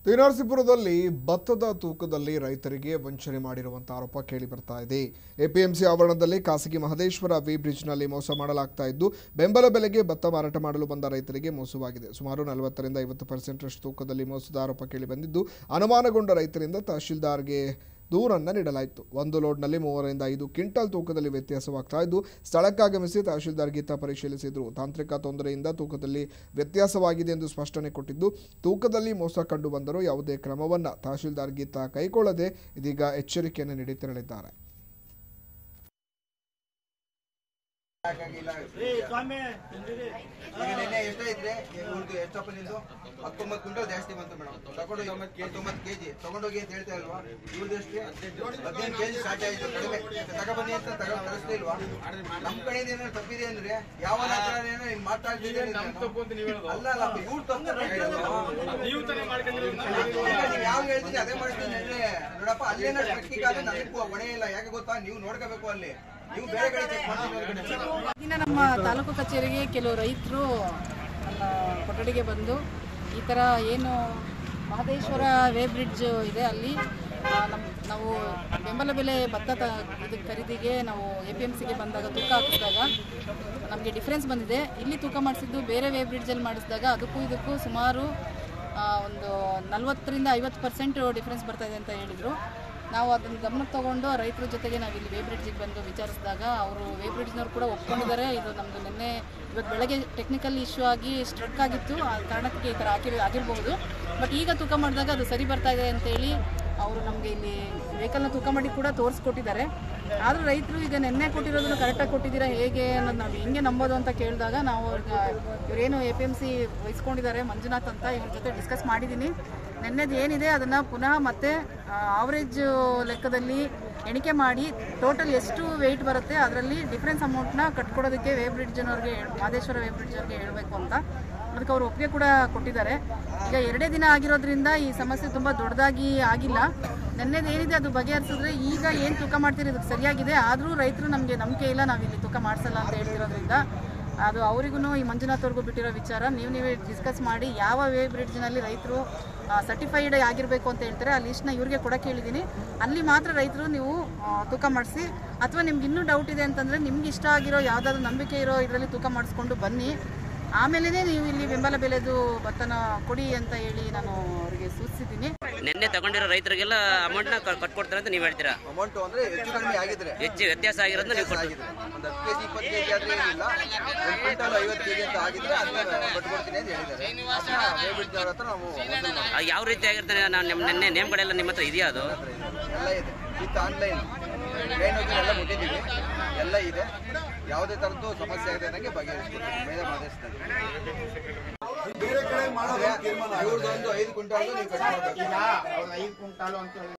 ಶ್ರೀನರಸೀಪುರದಲ್ಲಿ ಭತ್ತದ ತೂಕದಲ್ಲಿ ರೈತರಿಗೆ ವಂಚನೆ ಮಾಡಿರುವಂಥ ಆರೋಪ ಕೇಳಿ ಬರ್ತಾ ಇದೆ ಎಪಿಎಂಸಿ ಆವರಣದಲ್ಲಿ ಖಾಸಗಿ ಮಹದೇಶ್ವರ ವಿ ಬ್ರಿಡ್ಜ್ನಲ್ಲಿ ಮೋಸ ಮಾಡಲಾಗ್ತಾ ಇದ್ದು ಬೆಂಬಲ ಬೆಲೆಗೆ ಭತ್ತ ಮಾರಾಟ ಮಾಡಲು ಬಂದ ರೈತರಿಗೆ ಮೋಸವಾಗಿದೆ ಸುಮಾರು ನಲವತ್ತರಿಂದ ಐವತ್ತು ಪರ್ಸೆಂಟ್ರಷ್ಟು ತೂಕದಲ್ಲಿ ಮೋಸದ ಆರೋಪ ಕೇಳಿ ಬಂದಿದ್ದು ಅನುಮಾನಗೊಂಡ ರೈತರಿಂದ ತಹಶೀಲ್ದಾರ್ಗೆ ದೂರನ್ನು ನೀಡಲಾಯಿತು ಒಂದು ಲೋಡ್ನಲ್ಲಿ ಮೂವರಿಂದ ಐದು ಕ್ವಿಂಟಲ್ ತೂಕದಲ್ಲಿ ವ್ಯತ್ಯಾಸವಾಗ್ತಾ ಇದ್ದು ಸ್ಥಳಕ್ಕಾಗಮಿಸಿ ತಹಶೀಲ್ದಾರ್ ಗೀತಾ ಪರಿಶೀಲಿಸಿದರು ತಾಂತ್ರಿಕ ತೊಂದರೆಯಿಂದ ತೂಕದಲ್ಲಿ ವ್ಯತ್ಯಾಸವಾಗಿದೆ ಎಂದು ಸ್ಪಷ್ಟನೆ ಕೊಟ್ಟಿದ್ದು ತೂಕದಲ್ಲಿ ಮೋಸ ಕಂಡು ಬಂದರೂ ಯಾವುದೇ ಕ್ರಮವನ್ನು ತಹಶೀಲ್ದಾರ್ ಗೀತಾ ಕೈಗೊಳ್ಳದೆ ಇದೀಗ ಎಚ್ಚರಿಕೆಯನ್ನು ನೀಡಿ ತೆರಳಿದ್ದಾರೆ ಈಗ ನಿನ್ನೆ ಎಷ್ಟೈತ್ರಿ ಇವ್ರದ್ದು ಎಷ್ಟಪ್ಪ ನಿಂದು ಹತ್ತೊಂಬತ್ತು ಕ್ವಿಂಟಲ್ ಜಾಸ್ತಿ ಬಂತು ಮೇಡಮ್ ತಗೊಂಡು ಹತ್ತೊಂಬತ್ತು ಕೆಜಿ ತಗೊಂಡೋಗಿ ಅಂತ ಹೇಳ್ತಾ ಇಲ್ವಾ ಇವ್ರದ್ದು ಎಷ್ಟು ಹದಿನೈದು ಕೆಜಿ ಸ್ಟಾರ್ಟ್ ಆಯ್ತು ಕಡಿಮೆ ತಗೊಬನ್ನಿ ಅಂತ ತಗೊಂಡು ತರಿಸ್ತಾ ಇಲ್ವಾ ನಮ್ ಕಡೆಯಿಂದ ಏನಾದ್ರು ತಪ್ಪಿದೆ ಅಂದ್ರೆ ಯಾವ ಏನೋ ಹಿಂಗ್ ಮಾತಾಡ್ತಿದ್ರೆ ಅಲ್ಲ ಅಲ್ಲ ಇವ್ರು ತಪ್ಪು ನೀವು ತಾನೇ ಮಾಡ್ಕೊಂಡಿರೋದು ಈಗ ನೀವ್ ಯಾವ ಹೇಳ್ತೀನಿ ಅದೇ ಮಾಡ್ತೀನಿ ಅಂದ್ರೆ ನೋಡಪ್ಪ ಅಲ್ಲೇನೋ ಟೆಕ್ನಿಕ್ ಆದ್ರೆ ನನಗೂ ಹೊಣೆ ಇಲ್ಲ ಯಾಕೆ ಗೊತ್ತಾ ನೀವು ನೋಡ್ಕೋಬೇಕು ಅಲ್ಲಿ ನೀವು ಬೇರೆ ಕಡೆ ಚೆಕ್ ಮಾಡ್ತೀನಿ ದಿನ ನಮ್ಮ ತಾಲೂಕು ಕಚೇರಿಗೆ ಕೆಲವು ರೈತರು ನಮ್ಮ ಕೊಠಡಿಗೆ ಬಂದು ಈ ಥರ ಏನು ಮಹದೇಶ್ವರ ವೇ ಬ್ರಿಡ್ಜ್ ಇದೆ ಅಲ್ಲಿ ಆ, ನಮ್ ನಾವು ಬೆಂಬಲ ಬೆಲೆ ಭತ್ತ ತ ಇದು ಖರೀದಿಗೆ ನಾವು ಎ ಪಿ ಎಮ್ ಸಿಗೆ ಬಂದಾಗ ತೂಕ ಹಾಕಿಸಿದಾಗ ನಮಗೆ ಡಿಫ್ರೆನ್ಸ್ ಬಂದಿದೆ ಇಲ್ಲಿ ತೂಕ ಮಾಡಿಸಿದ್ದು ಬೇರೆ ವೇ ಬ್ರಿಡ್ಜಲ್ಲಿ ಮಾಡಿಸಿದಾಗ ಅದಕ್ಕೂ ಇದಕ್ಕೂ ಸುಮಾರು ಆ, ಒಂದು ನಲ್ವತ್ತರಿಂದ ಐವತ್ತು ಪರ್ಸೆಂಟ್ ಡಿಫ್ರೆನ್ಸ್ ಬರ್ತಾ ಇದೆ ಅಂತ ಹೇಳಿದರು ನಾವು ಅದನ್ನು ಗಮನಕ್ಕೆ ತಗೊಂಡು ರೈತರ ಜೊತೆಗೆ ನಾವು ಇಲ್ಲಿ ವೇ ಬ್ರಿಡ್ಜಿಗೆ ಬಂದು ವಿಚಾರಿಸಿದಾಗ ಅವರು ವೇ ಬ್ರಿಡ್ಜ್ನವ್ರು ಕೂಡ ಒಪ್ಕೊಂಡಿದ್ದಾರೆ ಇದು ನಮ್ಮದು ನಿನ್ನೆ ಇವತ್ತು ಬೆಳಗ್ಗೆ ಟೆಕ್ನಿಕಲ್ ಇಶ್ಯೂ ಆಗಿ ಸ್ಟ್ರಕ್ ಆಗಿತ್ತು ಆ ಕಾರಣಕ್ಕೆ ಈ ಥರ ಹಾಕಿ ಆಗಿರಬಹುದು ಬಟ್ ಈಗ ತೂಕ ಮಾಡಿದಾಗ ಅದು ಸರಿ ಬರ್ತಾ ಇದೆ ಅಂತೇಳಿ ಅವರು ನಮಗೆ ಇಲ್ಲಿ ವೆಹಿಕಲ್ನ ತೂಕ ಮಾಡಿ ಕೂಡ ತೋರಿಸ್ಕೊಟ್ಟಿದ್ದಾರೆ ಆದರೂ ರೈತರು ಈಗ ನಿನ್ನೆ ಕೊಟ್ಟಿರೋದನ್ನು ಕರೆಕ್ಟಾಗಿ ಕೊಟ್ಟಿದ್ದೀರಾ ಹೇಗೆ ಅನ್ನೋದು ನಾವು ಹೆಂಗೆ ನಂಬೋದು ಅಂತ ಕೇಳಿದಾಗ ನಾವು ಅವ್ರಿಗೆ ಇವರೇನು ಎ ಪಿ ಎಮ್ ಸಿ ವಹಿಸ್ಕೊಂಡಿದ್ದಾರೆ ಮಂಜುನಾಥ್ ಅಂತ ಇವ್ರ ಜೊತೆ ಡಿಸ್ಕಸ್ ಮಾಡಿದ್ದೀನಿ ನೆನ್ನೆದು ಏನಿದೆ ಅದನ್ನು ಪುನಃ ಮತ್ತೆ ಆವ್ರೇಜ್ ಲೆಕ್ಕದಲ್ಲಿ ಎಣಿಕೆ ಮಾಡಿ ಟೋಟಲ್ ಎಷ್ಟು ವೆಯ್ಟ್ ಬರುತ್ತೆ ಅದರಲ್ಲಿ ಡಿಫ್ರೆನ್ಸ್ ಅಮೌಂಟ್ನ ಕಟ್ಕೊಡೋದಕ್ಕೆ ವೇ ಬ್ರಿಡ್ಜ್ನವ್ರಿಗೆ ಮಾದೇಶ್ವರ ವೇ ಬ್ರಿಡ್ಜ್ ಅವ್ರಿಗೆ ಹೇಳಬೇಕು ಅಂತ ಅದಕ್ಕೆ ಅವರು ಒಪ್ಪಿಗೆ ಕೂಡ ಕೊಟ್ಟಿದ್ದಾರೆ ಈಗ ಎರಡೇ ದಿನ ಆಗಿರೋದ್ರಿಂದ ಈ ಸಮಸ್ಯೆ ತುಂಬ ದೊಡ್ಡದಾಗಿ ಆಗಿಲ್ಲ ನೆನ್ನೆದು ಏನಿದೆ ಅದು ಬಗೆಹರಿಸಿದ್ರೆ ಈಗ ಏನು ತೂಕ ಮಾಡ್ತೀರಿ ಇದಕ್ಕೆ ಸರಿಯಾಗಿದೆ ಆದರೂ ರೈತರು ನಮಗೆ ನಂಬಿಕೆ ಇಲ್ಲ ನಾವು ಇಲ್ಲಿ ತೂಕ ಮಾಡಿಸಲ್ಲ ಅಂತ ಹೇಳ್ತಿರೋದ್ರಿಂದ ಅದು ಅವರಿಗೂ ಈ ಮಂಜುನಾಥ್ ಅವ್ರಿಗೂ ಬಿಟ್ಟಿರೋ ವಿಚಾರ ನೀವು ನೀವೇ ಡಿಸ್ಕಸ್ ಮಾಡಿ ಯಾವ ವೇ ಬ್ರಿಡ್ಜ್ನಲ್ಲಿ ರೈತರು ಸರ್ಟಿಫೈಡ್ ಆಗಿರಬೇಕು ಅಂತ ಹೇಳ್ತಾರೆ ಆ ಲಿಸ್ಟ್ನ ಇವ್ರಿಗೆ ಕೊಡಕ್ಕೆ ಹೇಳಿದ್ದೀನಿ ಅಲ್ಲಿ ಮಾತ್ರ ರೈತರು ನೀವು ಆ, ತೂಕ ಮಾಡಿಸಿ ಅಥವಾ ನಿಮ್ಗೆ ಇನ್ನೂ ಡೌಟ್ ಇದೆ ಅಂತಂದರೆ ನಿಮ್ಗೆ ಇಷ್ಟ ಆಗಿರೋ ಯಾವುದಾದ್ರು ನಂಬಿಕೆ ಇರೋ ಇದರಲ್ಲಿ ತೂಕ ಮಾಡಿಸ್ಕೊಂಡು ಬನ್ನಿ ಆಮೇಲೆ ನೀವು ಇಲ್ಲಿ ಬೆಂಬಲ ಬೆಲೆದು ಭತ್ತನ ಕೊಡಿ ಅಂತ ಹೇಳಿ ನಾನು ಅವರಿಗೆ ಸೂಚಿಸಿದ್ದೀನಿ ನಿನ್ನೆ ತಗೊಂಡಿರೋ ರೈತರಿಗೆಲ್ಲ ಅಮೌಂಟ್ನ ಕಟ್ಕೊಡ್ತಾರೆ ಅಂತ ನೀವು ಹೇಳ್ತೀರಾ ಅಮೌಂಟ್ ಅಂದ್ರೆ ಹೆಚ್ಚು ಕಡಿಮೆ ಆಗಿದ್ರೆ ಹೆಚ್ಚು ವ್ಯತ್ಯಾಸ ಆಗಿರೋದನ್ನ ನೀವು ಕೊಡ್ತೀರಾ ಆಗಿದೆ ಒಂದು ಹತ್ತು ಕೆಜಿ ಇಪ್ಪತ್ತು ಕೆಜಿ ಆದ್ರೆ ಏನಿಲ್ಲ ಒಂದು ಕ್ವಿಂಟಲ್ ಐವತ್ತು ಕೆಜಿ ಅಂತ ಆಗಿದ್ರೆ ಅದನ್ನ ಕೊಟ್ಕೊಡ್ತೀನಿ ಅಂತ ಹೇಳಿದ್ದಾರೆ ಅದನ್ನ ರೇಬಿಡ್ ಅವ್ರ ಹತ್ರ ನಾವು ವಸೂಲ್ ಮಾಡ್ತೀವಿ. ಆ, ಯಾವ ರೀತಿ ಆಗಿರ್ತಾನೆ ನಾನು ನಿಮ್ಮ ನಿನ್ನೆ ನೇಮ್ಗಳೆಲ್ಲ ನಿಮ್ಮ ಹತ್ರ ಇದೆಯಾ ಅದು ಎಲ್ಲ ಇದೆ ವಿತ್ ಆನ್ಲೈನ್ ಟ್ರೈನ್ ಎಲ್ಲ ಮುಟ್ಟಿದ್ದೀವಿ ಎಲ್ಲ ಇದೆ ಯಾವುದೇ ಥರದ್ದು ಸಮಸ್ಯೆ ಆಗಿದೆ ನನಗೆ ಬಗೆಹರಿಸ್ಕೊಡ್ತೀನಿ ಮೇಲೆ ಮಾದೇಶದಲ್ಲಿ ಇವ್ರದ್ದೊಂದು ಐದು ಕ್ವಿಂಟಲ್ ನೀವು ಕಟ್ ಮಾಡ್ಬೇಕು ಈಗ ಅವ್ರು ಐದು ಕ್ವಿಂಟಾಲು ಅಂತ ಹೇಳಿ